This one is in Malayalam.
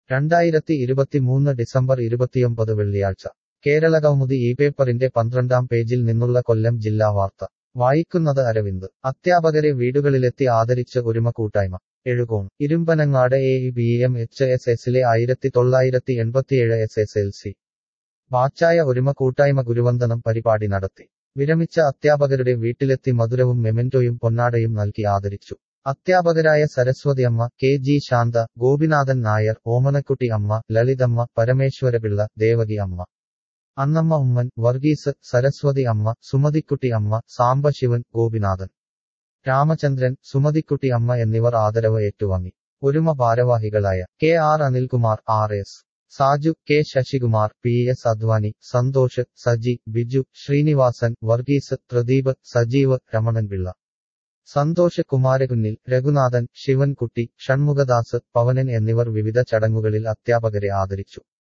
രണ്ടായിരത്തി ഇരുപത്തിമൂന്ന് ഡിസംബർ ഇരുപത്തിയൊമ്പത് വെള്ളിയാഴ്ച കേരള കൗമുദി ഈ പേപ്പറിന്റെ പന്ത്രണ്ടാം പേജിൽ നിന്നുള്ള കൊല്ലം ജില്ലാ വാർത്ത വായിക്കുന്നത് അരവിന്ദ് അധ്യാപകരെ വീടുകളിലെത്തി ആദരിച്ച് ഒരുമ കൂട്ടായ്മ Ezhukone Irumbanangad A B M H S എസിലെ ആയിരത്തി തൊള്ളായിരത്തി എൺപത്തിയേഴ് എസ് എസ് എൽ സി ബാച്ചായ ഒരുമ കൂട്ടായ്മ ഗുരുവന്ദനം പരിപാടി നടത്തി വിരമിച്ച അധ്യാപകരുടെ വീട്ടിലെത്തി മധുരവും മെമെന്റോയും പൊന്നാടയും നൽകി ആദരിച്ചു അധ്യാപകരായ സരസ്വതി അമ്മ കെ ജി ശാന്ത ഗോപിനാഥൻ നായർ ഓമനക്കുട്ടി അമ്മ ലളിതമ്മ പരമേശ്വരപിള്ള ദേവകി അമ്മ അന്നമ്മ ഉമ്മൻ വർഗീസ് സരസ്വതി അമ്മ സുമതിക്കുട്ടി അമ്മ സാംബശിവൻ ഗോപിനാഥൻ രാമചന്ദ്രൻ സുമതിക്കുട്ടി അമ്മ എന്നിവർ ആദരവ് ഏറ്റുവാങ്ങി ഒരുമ ഭാരവാഹികളായ K R Anilkumar R S Saju K Sasikumar P S Advani Santhosh Saji Biju Sreenivasan Varghese Pradeep Sajeev Ramananpillai Santhosh Kumarakunnil Reghunathan Sivankutty Shanmughadas Pavanan എന്നിവർ വിവിധ ചടങ്ങുകളിൽ അധ്യാപകരെ ആദരിച്ചു